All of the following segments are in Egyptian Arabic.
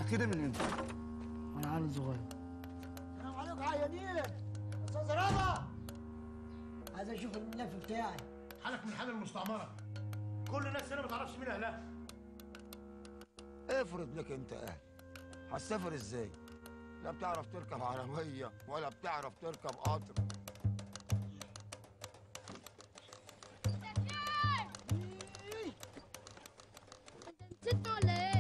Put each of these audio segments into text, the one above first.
كده من امتى وانا عيل صغير السلام عليكم عيانين استاذ رضا عايز اشوف الملف بتاعي حالك من حال المستعمره كل الناس هنا ما تعرفش مين اهلها افرض لك انت اهل هتسافر ازاي لا بتعرف تركب عربيه ولا بتعرف تركب قطر نسيت ولا ايه؟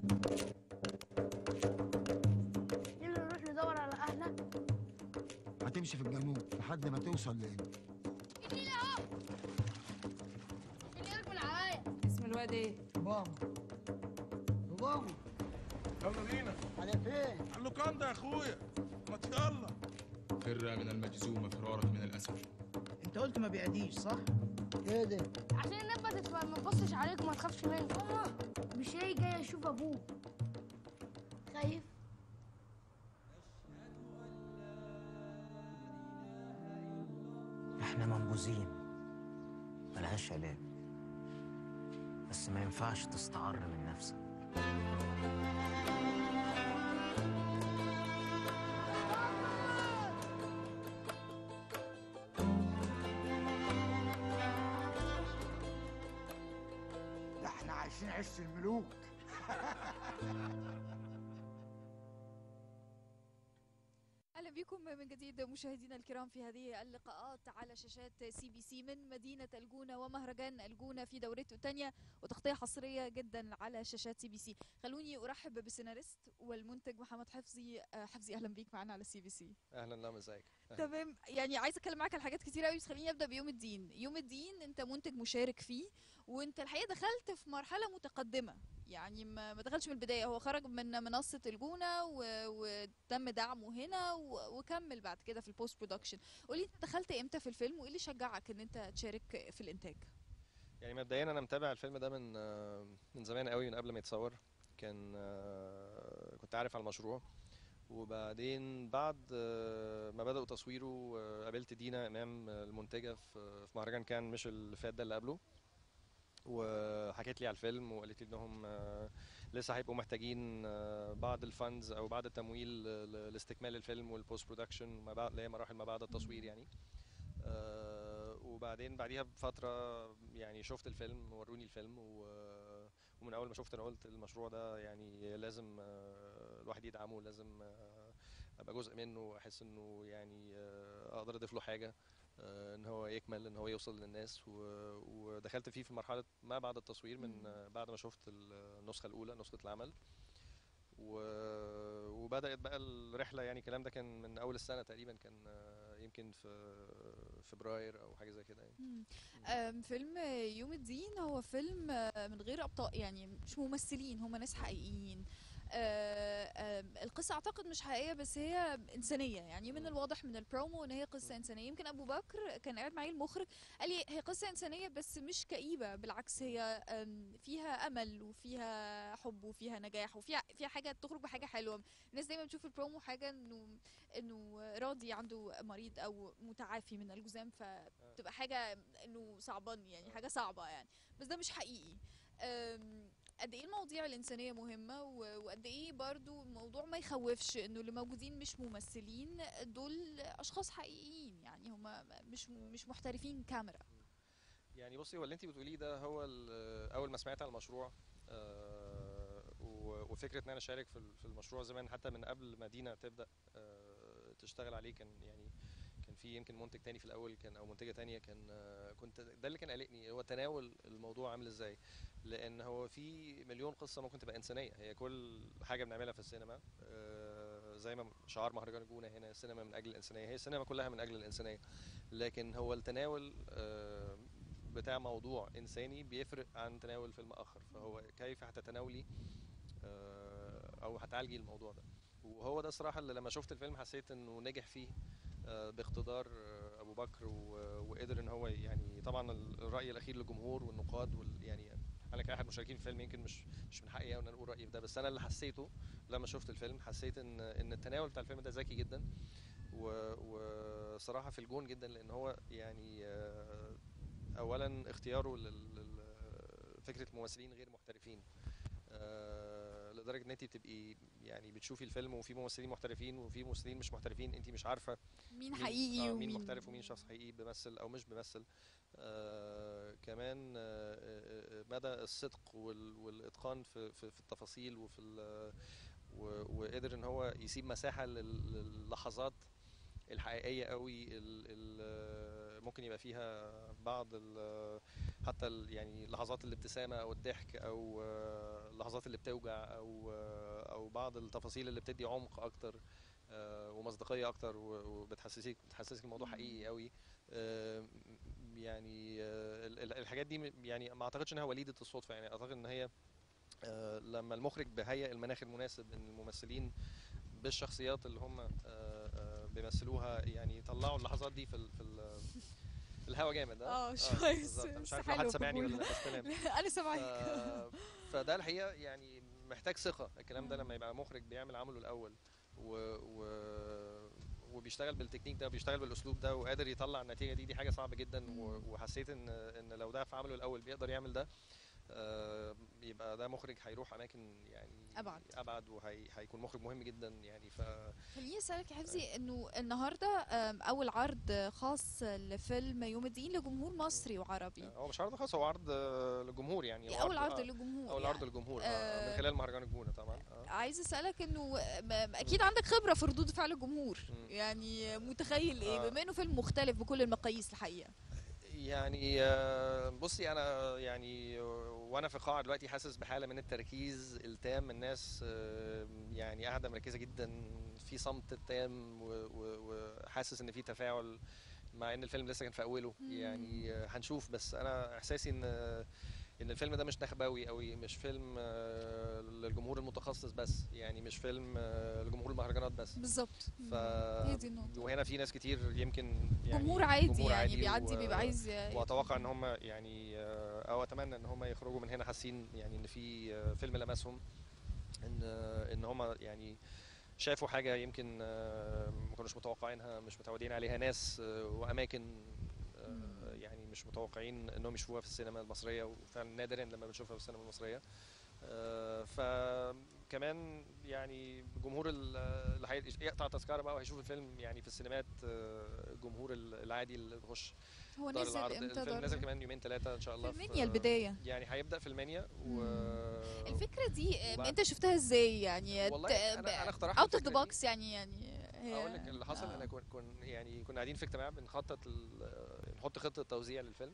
يلا نروح ندور على اهلك هتمشي في الجنوب لحد ما توصل لهنا النيل اهو النيل يركن عليا اسم الواد ايه؟ بابا بابا يلا بينا على فين على اللوكاندا يا اخويا ما يلا فر من المجزوم فرارك من الأسد انت قلت ما بيعديش صح ايه ده عشان النبة تتبقى ما تبصش عليك وما تخافش منه مش هي جاي اشوف ابوه خايف احنا منبوذين ملهاش علاج بس ما ينفعش تستعر من نفسك ده احنا عايشين عش الملوك اهلا بكم من جديد مشاهدينا الكرام في هذه اللقاءات على شاشات سي بي سي من مدينه الجونه ومهرجان الجونه في دورته الثانيه وتغطيه حصريه جدا على شاشات سي بي سي خلوني ارحب بالسيناريست والمنتج محمد حفظي آه، حفظي اهلا بيك معنا على سي بي سي اهلا نعم ازيك تمام يعني عايزه اتكلم معاك على حاجات كتير قوي بس خليني ابدا بيوم الدين يوم الدين انت منتج مشارك فيه وانت الحقيقه دخلت في مرحله متقدمه يعني ما ما دخلش من البدايه هو خرج من منصه الجونه و... وتم دعمه هنا و... وكمل بعد كده في البوست برودكشن قولي انت دخلت امتى في الفيلم وايه اللي شجعك ان انت تشارك في الانتاج يعني مبدئيا انا متابع الفيلم ده من آه، من زمان قوي من قبل ما يتصور كان آه، كنت عارف على المشروع وبعدين بعد آه، ما بدأوا تصويره آه، قابلت دينا امام آه، المنتجه في في مهرجان كان مش اللي فات ده اللي قبله وحكيت لي على الفيلم وقالت لي انهم آه، لسه هيبقوا محتاجين آه، بعض الفاندز او بعض التمويل ل- لاستكمال الفيلم والبوست برودكشن ما بعد اللي هي مراحل ما بعد التصوير يعني آه، وبعدين بعديها بفترة يعني شفت الفيلم وروني الفيلم و- ومن أول ما شفت أنا قلت المشروع ده يعني لازم آه، الواحد يدعمه لازم آه، أبقى جزء منه وأحس إنه يعني آه، أقدر أضيف له حاجة آه، إن هو يكمل إن هو يوصل للناس و- ودخلت فيه في مرحلة ما بعد التصوير من آه، بعد ما شفت النسخة الأولى نسخة العمل و- وبدأت بقى الرحلة يعني الكلام ده كان من أول السنة تقريبا كان آه، يمكن في فبراير أو حاجة زي كده يعني أم، فيلم يوم الدين هو فيلم آه، من غير ابطال يعني مش ممثلين هم ناس حقيقيين آه، آم، القصة أعتقد مش حقيقية بس هي إنسانية يعني من الواضح من البرومو إن هي قصة إنسانية يمكن أبو بكر كان قاعد معي المخرج قال لي هي قصة إنسانية بس مش كئيبة بالعكس هي آم، فيها أمل وفيها حب وفيها نجاح وفيها فيها حاجة تخرج بحاجة حلوة الناس دايما بتشوف البرومو حاجة إنه إنه راضي عنده مريض أو متعافي من الجذام فبتبقى حاجة إنه صعبان يعني حاجة صعبة يعني بس ده مش حقيقي أم، قد ايه المواضيع الانسانيه مهمه و- وقد ايه برضو الموضوع ما يخوفش انه اللي موجودين مش ممثلين دول اشخاص حقيقيين يعني هم مش مش محترفين كاميرا يعني بصي هو اللي انت بتقوليه ده هو ال- اول ما سمعت عن المشروع آه، و- وفكره ان انا اشارك في ال- في المشروع زمان حتى من قبل ما دينا تبدا آه، تشتغل عليه كان يعني كان في يمكن منتج تاني في الاول كان او منتجه تانية كان آه، كنت ده اللي كان قلقني هو تناول الموضوع عامل ازاي لان هو في مليون قصه ممكن تبقى انسانيه هي كل حاجه بنعملها في السينما آه، زي ما شعار مهرجان الجونه هنا السينما من اجل الانسانيه هي السينما كلها من اجل الانسانيه لكن هو التناول آه، بتاع موضوع انساني بيفرق عن تناول فيلم اخر فهو كيف هتتناولي آه، او هتعالجي الموضوع ده وهو ده الصراحه اللي لما شفت الفيلم حسيت انه نجح فيه آه، باقتدار آه، ابو بكر و- وقدر ان هو يعني طبعا الراي الاخير للجمهور والنقاد وال يعني انا كاحد مشاركين في الفيلم يمكن مش مش من حقي قوي ان أنا اقول رايي في ده بس انا اللي حسيته لما شفت الفيلم حسيت ان ان التناول بتاع الفيلم ده ذكي جدا و- وصراحه في الجون جدا لان هو يعني آه، اولا اختياره لل- لل- فكره الممثلين غير محترفين آه، لدرجه ان انت بتبقي يعني بتشوفي الفيلم وفي ممثلين محترفين وفي ممثلين مش محترفين انت مش عارفه مين حقيقي آه ومين مين محترف ومين شخص حقيقي بيمثل او مش بيمثل آه كمان آه آه، آه، مدى الصدق وال- والاتقان في في, في التفاصيل وفي ال- و- وقدر ان هو يسيب مساحه لل- للحظات الحقيقيه قوي ال- ال- ممكن يبقى فيها بعض ال- حتى ال- يعني لحظات الابتسامه او الضحك او آه، اللحظات اللي بتوجع او آه، او بعض التفاصيل اللي بتدي عمق اكتر آه، ومصداقيه اكتر و- وبتحسسك بتحسسك الموضوع حقيقي قوي آه، يعني آه، ال- ال- الحاجات دي م- يعني ما اعتقدش انها وليده الصدفه يعني اعتقد ان هي آه، لما المخرج بيهيئ المناخ المناسب ان الممثلين بالشخصيات اللي هم آه، آه، بيمثلوها يعني يطلعوا اللحظات دي في ال في ال في الهوا جامد اه شويه بالظبط. أنا مش بس عارف لو حلو حد سامعني ولا قبول. لا بس تمام انا سامعك ف- فده الحقيقه يعني محتاج ثقه الكلام ده لما يبقى مخرج بيعمل عمله الاول و, و وبيشتغل بالتكنيك ده وبيشتغل بالاسلوب ده وقادر يطلع النتيجه دي دي حاجه صعبه جدا و- وحسيت ان ان لو ده في عمله الاول بيقدر يعمل ده آه، يبقى ده مخرج هيروح اماكن يعني أبعد. ابعد وهيكون مخرج مهم جدا يعني ف خليني اسالك يا حفظي انه النهارده آم، اول عرض خاص لفيلم يوم الدين لجمهور مصري وعربي هو مش عرض خاص هو عرض آه، للجمهور يعني هو اول عرض آه، للجمهور اول يعني. عرض للجمهور آه، آه، من خلال مهرجان الجونه طبعا آه. عايز اسالك انه م- اكيد عندك خبره في ردود فعل الجمهور مم. يعني متخيل ايه آه. بما انه فيلم مختلف بكل المقاييس الحقيقه يعني آه، بصي انا يعني آه، وانا في القاعه دلوقتي حاسس بحاله من التركيز التام الناس آه، يعني قاعده مركزه جدا في صمت تام و- و- وحاسس ان في تفاعل مع ان الفيلم لسه كان في اوله مم. يعني آه، هنشوف بس انا احساسي ان ان الفيلم ده مش نخبوي قوي مش فيلم آه، للجمهور المتخصص بس يعني مش فيلم آه، لجمهور المهرجانات بس بالظبط ف هي دي النقطه وهنا في ناس كتير يمكن يعني جمهور عادي جمهور يعني عادي بيعدي و- بيبقى عايز ي- واتوقع ان هم يعني آه، او اتمنى ان هم يخرجوا من هنا حاسين يعني ان في آه، فيلم لمسهم ان آه، ان هم يعني شافوا حاجه يمكن آه، ما كانوش متوقعينها مش متعودين عليها ناس آه، واماكن آه، يعني مش متوقعين انهم يشوفوها في السينما المصريه وفعلا نادرا لما بنشوفها في السينما المصريه آه، فكمان يعني جمهور ال- اللي هي- يقطع تذكره بقى وهيشوف الفيلم يعني في السينمات آه، الجمهور العادي اللي بيخش هو دار نزل العرض امتى الفيلم دار نازل كمان يومين ثلاثه ان شاء الله في المنيا البدايه يعني هيبدا في المنيا و الفكره دي آه، وبعد- انت شفتها ازاي يعني والله أنا- أنا اقترحت اوت اوف ذا الفكرة دي. بوكس يعني يعني هي اقول لك اللي حصل آه. انا كن كن يعني كنا قاعدين في اجتماع بنخطط ال- نحط خطه توزيع للفيلم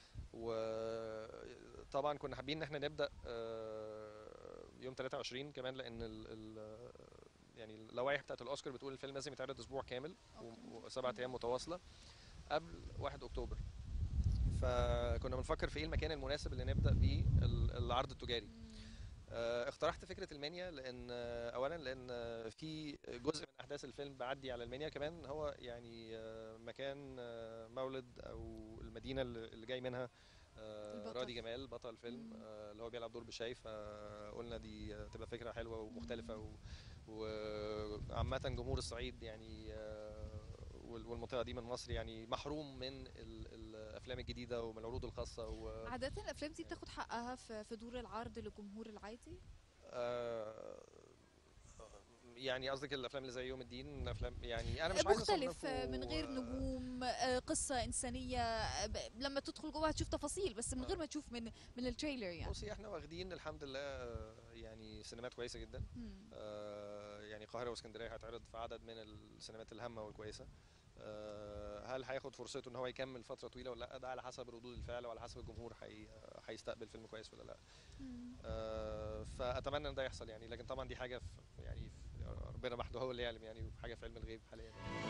وطبعا كنا حابين ان احنا نبدا آه، يوم 23 كمان لان ال ال يعني اللوائح بتاعت الاوسكار بتقول الفيلم لازم يتعرض اسبوع كامل و- وسبعة ايام متواصله قبل 1 اكتوبر فكنا بنفكر في ايه المكان المناسب اللي نبدا بيه ال- العرض التجاري آه، اقترحت فكره المنيا لان آه، اولا لان آه، في جزء من احداث الفيلم بعدي على المنيا كمان هو يعني آه، مكان آه، مولد او المدينه اللي اللي جاي منها آه، البطل. رادي جمال بطل الفيلم مم. آه، اللي هو بيلعب دور بشاي فقلنا دي آه، تبقى فكره حلوه ومختلفه و- وعامه جمهور الصعيد يعني آه، وال- والمنطقه دي من مصر يعني محروم من ال- الافلام الجديده ومن العروض الخاصه و عادة الأفلام دي بتاخد حقها في في دور العرض للجمهور العادي؟ آه، يعني قصدك الافلام اللي زي يوم الدين افلام يعني انا مش عايز مختلف أصنفه، من غير آه، نجوم آه، قصة إنسانية آه، ب- لما تدخل جوه هتشوف تفاصيل بس من غير ما تشوف من من التريلر يعني بصي احنا واخدين الحمد لله آه، يعني سينمات كويسه جدا مم. آه، يعني القاهره واسكندريه هيتعرض في عدد من السينمات الهامه والكويسه آه، هل هياخد فرصته ان هو يكمل فتره طويله ولا لا ده على حسب ردود الفعل وعلى حسب الجمهور هي- هيستقبل فيلم كويس ولا لا مم. آه، فاتمنى ان ده يحصل يعني لكن طبعا دي حاجه في يعني في ربنا وحده هو اللي يعلم يعني حاجه في علم الغيب حاليا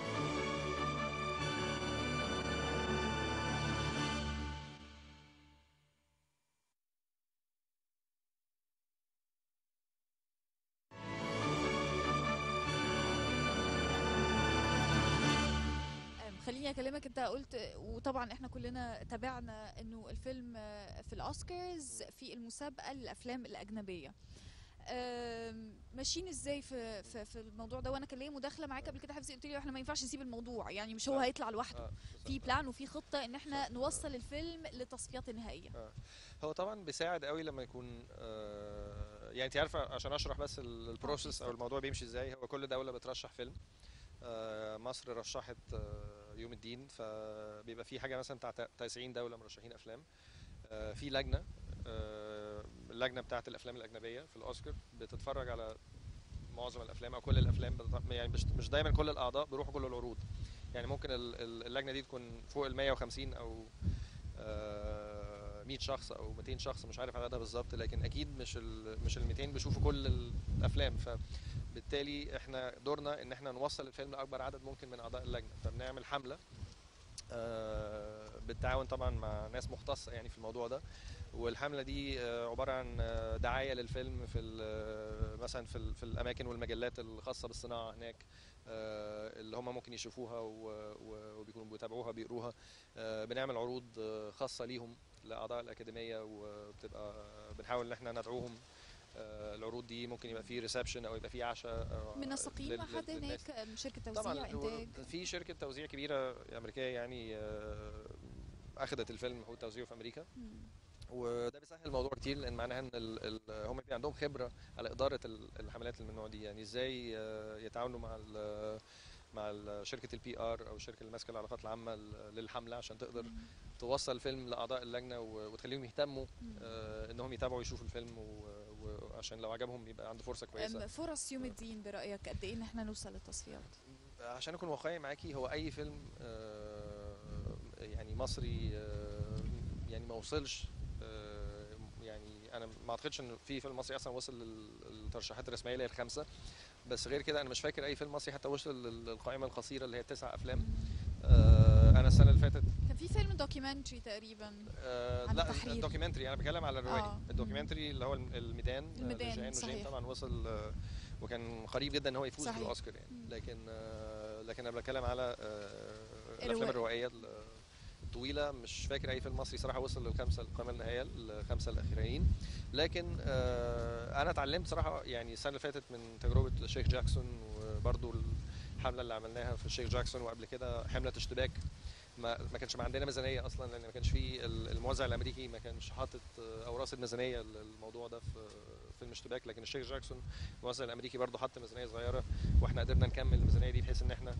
أم، خليني اكلمك انت قلت وطبعا احنا كلنا تابعنا انه الفيلم آه، في الاوسكارز في المسابقه للافلام الاجنبيه أم، ماشيين ازاي في في في الموضوع ده وانا كان ليا مداخله معاك قبل كده حفظي قلت لي احنا ما ينفعش نسيب الموضوع يعني مش هو آه. هيطلع لوحده آه، في بالظبط. بلان وفي خطه ان احنا نوصل الفيلم لتصفيات النهائيه هو طبعا بيساعد قوي لما يكون آه، يعني انت عارفه عشان اشرح بس ال- البروسيس او الموضوع بيمشي ازاي هو كل دوله بترشح فيلم آه، مصر رشحت آه، يوم الدين فبيبقى في حاجه مثلا بتاع 90 دوله مرشحين افلام آه، في لجنه آه، اللجنه بتاعه الافلام الاجنبيه في الاوسكار بتتفرج على معظم الافلام او كل الافلام بتط- يعني مش مش دايما كل الاعضاء بيروحوا كل العروض يعني ممكن ال- ال- اللجنه دي تكون فوق ال 150 او آه، 100 شخص او 200 شخص مش عارف عددها بالظبط لكن اكيد مش ال مش ال 200 بيشوفوا كل الافلام فبالتالي احنا دورنا ان احنا نوصل الفيلم لاكبر عدد ممكن من اعضاء اللجنه فبنعمل حمله آه، بالتعاون طبعا مع ناس مختصه يعني في الموضوع ده والحمله دي آه، عباره عن آه، دعايه للفيلم في ال- مثلا في ال- في الاماكن والمجلات الخاصه بالصناعه هناك آه، اللي هم ممكن يشوفوها و- و- وبيكونوا بيتابعوها بيقروها آه، بنعمل عروض آه، خاصه ليهم لاعضاء الاكاديميه وبتبقى بنحاول ان احنا ندعوهم آه، العروض دي ممكن يبقى فيه ريسبشن او يبقى فيه عشاء آه، منسقين لل- مع حد للناس. هناك آم، شركه طبعا توزيع انتاج في شركه توزيع كبيره امريكيه يعني آه، اخذت الفيلم هو توزيعه في امريكا مم. وده بيسهل الموضوع كتير لان معناها ان ال ال هم بيبقى عندهم خبره على اداره ال- الحملات اللي من النوع دي يعني ازاي آه، يتعاونوا مع ال مع ال- شركه البي ار او الشركه اللي ماسكه العلاقات العامه ل- للحمله عشان تقدر توصل الفيلم لاعضاء اللجنه و- وتخليهم يهتموا آه، انهم يتابعوا يشوفوا الفيلم و- وعشان لو عجبهم يبقى عنده فرصه كويسه آم، فرص يوم الدين برايك قد ايه ان احنا نوصل للتصفيات عشان اكون واقعي معاكي هو اي فيلم آه، يعني مصري آه، يعني ما وصلش آه، يعني انا ما اعتقدش ان في فيلم مصري اصلا وصل لل- للترشيحات الرسميه اللي هي الخمسه بس غير كده انا مش فاكر اي فيلم مصري حتى وصل لل- للقائمه القصيره اللي هي تسع افلام آه، انا السنه اللي فاتت كان في فيلم دوكيومنتري تقريبا آه عن لا التحرير. الدوكيومنتري انا بتكلم على الروائي آه. الدوكيومنتري اللي هو الم- الميدان آه، الميدان، لجان وجين صحيح. طبعا وصل آه، وكان قريب جدا ان هو يفوز صحيح. بالاوسكار يعني مم. لكن آه، لكن انا بتكلم على آه، الافلام الروائي. الروائيه ال- الطويله مش فاكر اي فيلم مصري صراحه وصل للخمسه القائمه النهائيه الخمسه الاخيرين لكن آه، انا اتعلمت صراحه يعني السنه اللي فاتت من تجربه الشيخ جاكسون وبرضو الحمله اللي عملناها في الشيخ جاكسون وقبل كده حمله اشتباك ما ما كانش عندنا ميزانيه اصلا لان ما كانش في ال- الموزع الامريكي ما كانش حاطط آه، او راصد ميزانيه للموضوع ده في فيلم اشتباك لكن الشيخ جاكسون الموزع الامريكي برضه حط ميزانيه صغيره واحنا قدرنا نكمل الميزانيه دي بحيث ان احنا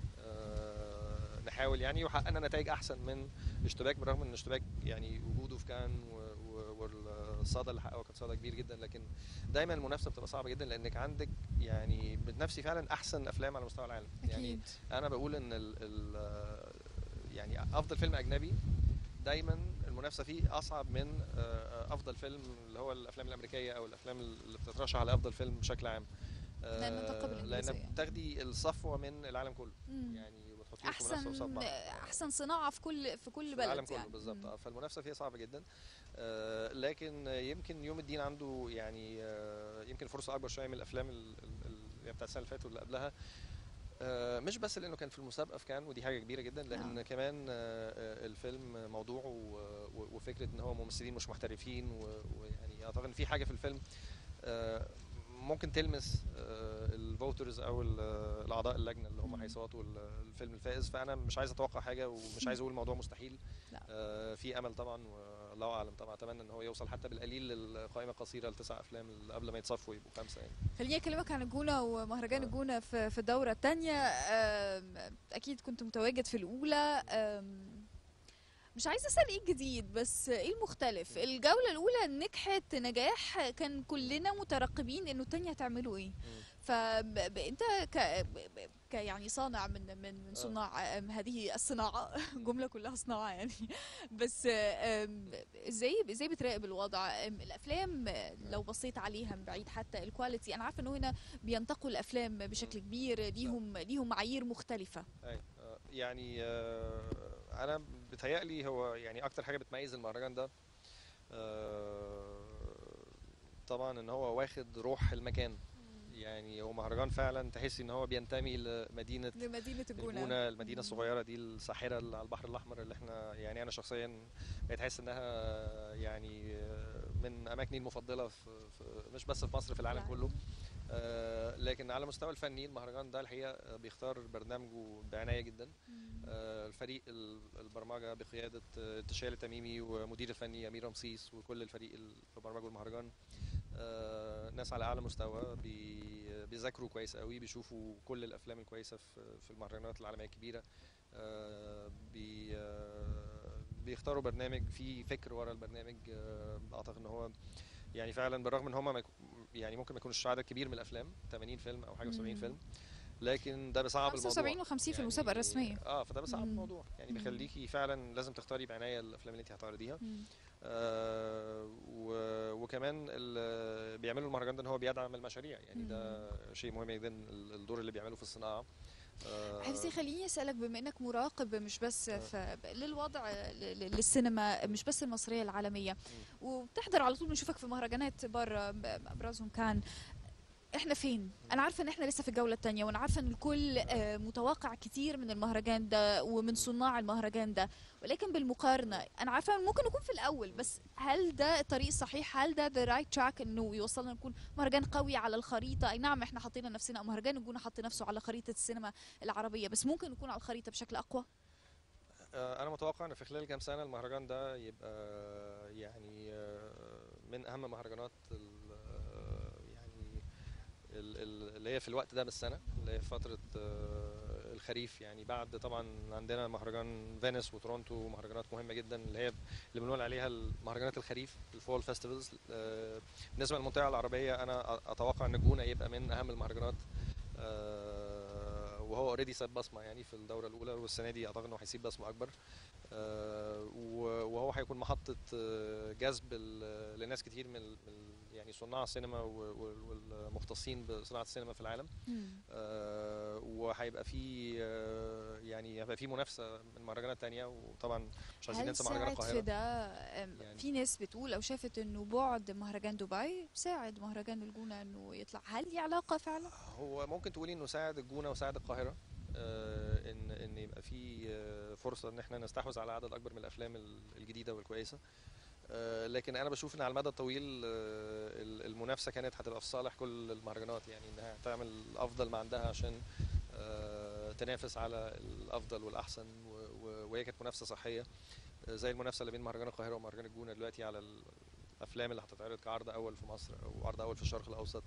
آه، نحاول يعني وحققنا نتائج احسن من اشتباك بالرغم ان اشتباك يعني وجوده في كان و- و- والصدى اللي حققه كان صدى كبير جدا لكن دايما المنافسه بتبقى صعبه جدا لانك عندك يعني بتنافسي فعلا احسن افلام على مستوى العالم يعني اكيد انا بقول ان ال ال يعني افضل فيلم اجنبي دايما المنافسه فيه اصعب من آه، افضل فيلم اللي هو الافلام الامريكيه او الافلام اللي بتترشح على افضل فيلم بشكل عام آه، لأن منطقة بالإنجليزية. لان بتاخدي الصفوه من العالم كله مم. يعني وبتحطيهم في منافسه احسن قصاد بعض احسن صناعه في كل في كل في بلد العالم كله يعني. بالظبط مم. آه، فالمنافسه فيها صعبه جدا آه، لكن يمكن يوم الدين عنده يعني آه، يمكن فرصه اكبر شويه من الافلام ال- ال- ال- بتاعت السنه اللي فاتت واللي قبلها آه، مش بس لانه كان في المسابقه في كان ودي حاجه كبيره جدا لان آه. كمان آه، آه، الفيلم موضوعه و- و- وفكره ان هو ممثلين مش محترفين و- ويعني اعتقد ان في حاجه في الفيلم آه، ممكن تلمس الفوترز او ال- الاعضاء اللجنه اللي هم مم. هيصوتوا ال- الفيلم الفائز فانا مش عايز اتوقع حاجه ومش عايز اقول الموضوع مستحيل لا. آه، في امل طبعا والله اعلم طبعا اتمنى ان هو يوصل حتى بالقليل للقائمه القصيره لتسع افلام اللي قبل ما يتصفوا يبقوا خمسه يعني خليني اكلمك عن الجونه ومهرجان آه. الجونه في في الدوره الثانيه اكيد كنت متواجد في الاولى آم، مش عايزه اسال ايه الجديد بس ايه المختلف الجوله الاولى نجحت نجاح كان كلنا مترقبين انه الثانيه هتعملوا ايه فانت ك... ب- ك يعني صانع من من من صناع آم، هذه الصناعه جمله كلها صناعه يعني بس آم، ازاي ازاي بتراقب الوضع آم، الافلام آه، لو بصيت عليها من بعيد حتى الكواليتي انا عارفه انه هنا بينتقوا الافلام بشكل كبير ليهم ليهم معايير مختلفه أي. آه، يعني آه، انا بتهيألي هو يعني اكتر حاجه بتميز المهرجان ده آه، طبعا ان هو واخد روح المكان يعني هو مهرجان فعلا تحس ان هو بينتمي لمدينه لمدينه الجونه الجونه المدينه مم. الصغيره دي الساحره اللي على البحر الاحمر اللي احنا يعني انا شخصيا بقيت احس انها يعني من اماكني المفضله في في- مش بس في مصر في العالم العالم. كله آه، لكن على مستوى الفني المهرجان ده الحقيقه بيختار برنامجه بعنايه جدا آه، الفريق ال- البرمجه بقياده آه، تشال التميمي ومدير الفني امير رمسيس وكل الفريق اللي برمجوا المهرجان آه، ناس على اعلى مستوى بي- بيذاكروا كويس قوي بيشوفوا كل الافلام الكويسه في في المهرجانات العالميه الكبيره آه، بي آه، بيختاروا برنامج فيه فكر ورا البرنامج آه، اعتقد ان هو يعني فعلا بالرغم ان هم يعني ممكن ما يكونش عدد كبير من الافلام 80 فيلم او حاجه و70 مم. فيلم لكن ده بيصعب الموضوع 75 و50 في المسابقه الرسميه اه فده بيصعب مم. الموضوع يعني مم. بيخليكي فعلا لازم تختاري بعنايه الافلام اللي انت هتعرضيها مم. آه و- وكمان ال- بيعملوا المهرجان ده ان هو بيدعم المشاريع يعني ده شيء مهم جدا ال- الدور اللي بيعمله في الصناعه آه، حفظي خليني اسالك بما انك مراقب مش بس في للوضع ل- ل- للسينما مش بس المصريه العالميه وبتحضر على طول بنشوفك في مهرجانات بره ب- ابرزهم كان احنا فين انا عارفه ان احنا لسه في الجوله الثانيه وانا عارفه ان الكل آه، متوقع كتير من المهرجان ده ومن صناع المهرجان ده ولكن بالمقارنه انا عارفه إن ممكن نكون في الاول بس هل ده الطريق الصحيح هل ده ذا رايت تراك انه يوصلنا نكون مهرجان قوي على الخريطه اي نعم احنا حطينا نفسنا أو مهرجان نكون حاطط نفسه على خريطه السينما العربيه بس ممكن يكون على الخريطه بشكل اقوى آه، انا متوقع ان في خلال كام سنه المهرجان ده يبقى يعني آه، من اهم مهرجانات ال- آه، يعني ال- ال- اللي هي في الوقت ده من السنه اللي هي فتره آه، الخريف يعني بعد طبعا عندنا مهرجان فينيس وتورونتو مهرجانات مهمه جدا اللي هي اللي بنقول عليها مهرجانات الخريف الفول فيستيفالز بالنسبه للمنطقه العربيه انا أ- اتوقع ان الجونه يبقى من اهم المهرجانات آه، وهو اوريدي ساب بصمه يعني في الدوره الاولى والسنه دي اعتقد انه هيسيب بصمه اكبر آه، و- وهو هيكون محطه آه، جذب ال- لناس كتير من ال- من ال- يعني صناع السينما و- و- والمختصين بصناعه السينما في العالم آه، وهيبقى في آه، يعني هيبقى في منافسه من مهرجانات تانية وطبعا مش عايزين هل ننسى مهرجان ساعد في القاهره ده أم، يعني- في ناس بتقول او شافت انه بعد مهرجان دبي ساعد مهرجان الجونه انه يطلع هل ليه علاقه فعلا هو ممكن تقولي انه ساعد الجونه وساعد القاهره آه، ان ان يبقى في آه، فرصه ان احنا نستحوذ على عدد اكبر من الافلام ال- الجديده والكويسه آه، لكن انا بشوف ان على المدى الطويل آه، ال- المنافسه كانت هتبقى في صالح كل المهرجانات يعني انها تعمل افضل ما عندها عشان آه، تنافس على الافضل والاحسن و- و- وهي كانت منافسه صحيه آه، زي المنافسه اللي بين مهرجان القاهره ومهرجان الجونه دلوقتي على الافلام اللي هتتعرض كعرض اول في مصر او عرض اول في الشرق الاوسط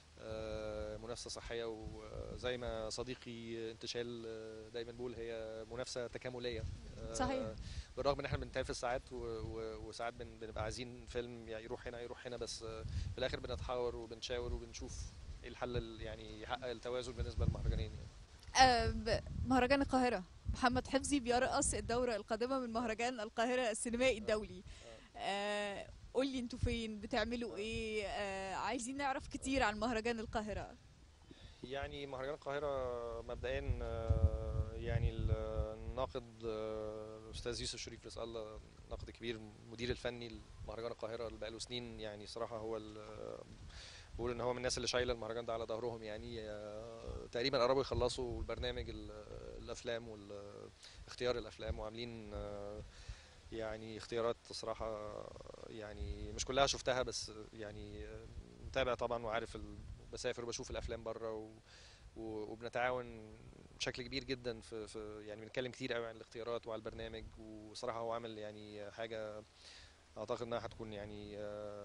آه، منافسه صحيه وزي ما صديقي انتشال آه، دايما بيقول هي منافسه تكامليه آه، صحيح. بالرغم ان احنا بنتنافس ساعات و- و- وساعات بن- بنبقى عايزين فيلم يعني يروح هنا يروح هنا بس آه، في الاخر بنتحاور وبنشاور وبنشوف ايه الحل اللي يعني يحقق التوازن بالنسبه للمهرجانين يعني. آه، ب- مهرجان القاهره محمد حفظي بيرأس الدوره القادمه من مهرجان القاهره السينمائي الدولي آه، قول لي انتوا فين بتعملوا ايه آه، عايزين نعرف كتير عن مهرجان القاهره يعني مهرجان القاهرة مبدئيا آه، يعني الناقد آه، الأستاذ يوسف شريف رزق الله ناقد كبير المدير الفني لمهرجان القاهرة اللي بقاله سنين يعني صراحة هو ال- بقول ان هو من الناس اللي شايله المهرجان ده على ظهرهم يعني آه، تقريبا قربوا يخلصوا البرنامج ال- الافلام واختيار الافلام وعاملين آه، يعني اختيارات صراحه يعني مش كلها شفتها بس يعني آه، متابع طبعا وعارف ال- بسافر وبشوف الافلام بره و و- وبنتعاون بشكل كبير جدا في, في يعني بنتكلم كتير قوي عن الاختيارات وعلى البرنامج وصراحه هو عامل يعني حاجه اعتقد انها هتكون يعني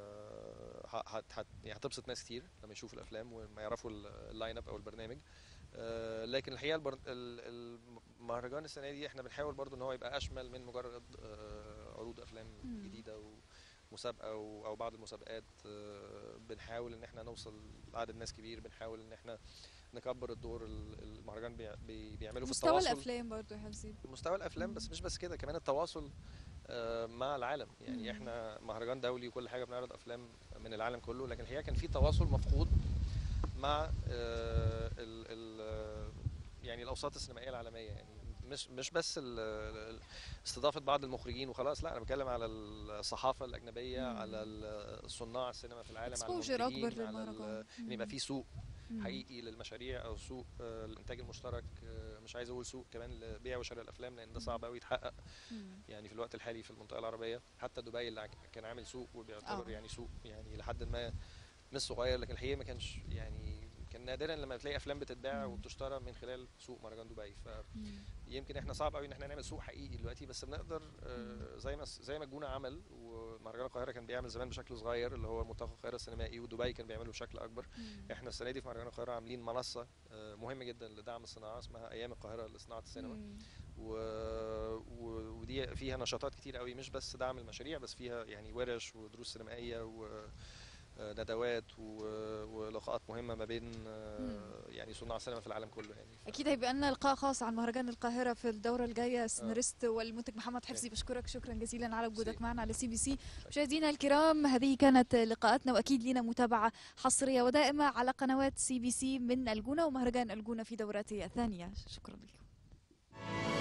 آه، ه- هت هت يعني هتبسط ناس كتير لما يشوفوا الافلام وما يعرفوا ال- اللاين اب او البرنامج آه، لكن الحقيقه البر... ال- المهرجان السنه دي احنا بنحاول برضو ان هو يبقى اشمل من مجرد آه، عروض افلام مم. جديده ومسابقه او او بعض المسابقات آه، بنحاول ان احنا نوصل لعدد ناس كبير بنحاول ان احنا نكبر الدور ال- المهرجان بي- بي- بيعمله في مستوى التواصل الافلام برضو يا حفظي مستوى الافلام بس مش بس كده كمان التواصل آه، مع العالم يعني مم. احنا مهرجان دولي وكل حاجه بنعرض افلام من العالم كله لكن الحقيقه كان في تواصل مفقود مع آه، ال ال آه، يعني الاوساط السينمائيه العالميه يعني مش مش بس ال- ال- استضافه بعض المخرجين وخلاص لا انا بتكلم على الصحافه الاجنبيه مم. على ال- صناع السينما في العالم على exposure أكبر المنتجين على ال- للمهرجان. ان يبقى مم. في سوق مم. حقيقي للمشاريع او سوق آه، الانتاج المشترك آه، مش عايز اقول سوق كمان لبيع وشراء الافلام لان ده صعب قوي يتحقق مم. يعني في الوقت الحالي في المنطقه العربيه حتى دبي اللي ع- كان عامل سوق وبيعتبر آه. يعني سوق يعني لحد ما مش صغير لكن الحقيقه ما كانش يعني يمكن نادرا لما تلاقي افلام بتتباع مم. وبتشترى من خلال سوق مهرجان دبي ف مم. يمكن احنا صعب قوي ان احنا نعمل سوق حقيقي دلوقتي بس بنقدر آه، زي ما زي ما الجونه عمل ومهرجان القاهره كان بيعمل زمان بشكل صغير اللي هو ملتقى القاهره السينمائي ودبي كان بيعمله بشكل اكبر مم. احنا السنه دي في مهرجان القاهره عاملين منصه آه، مهمه جدا لدعم الصناعه اسمها ايام القاهره لصناعه السينما مم. و... و... ودي فيها نشاطات كتير قوي مش بس دعم المشاريع بس فيها يعني ورش ودروس سينمائيه وندوات و... ولقاءات مهمه ما بين آه، يعني صناع السينما في العالم كله يعني ف... اكيد هيبقى لنا لقاء خاص عن مهرجان القاهره في الدوره الجايه السيناريست والمنتج محمد حفظي بشكرك شكرا جزيلا على وجودك ميرسي. معنا على سي بي سي مشاهدينا الكرام هذه كانت لقاءاتنا واكيد لنا متابعه حصريه ودائمه على قنوات سي بي سي من الجونه ومهرجان الجونه في دورته الثانيه شكرا لكم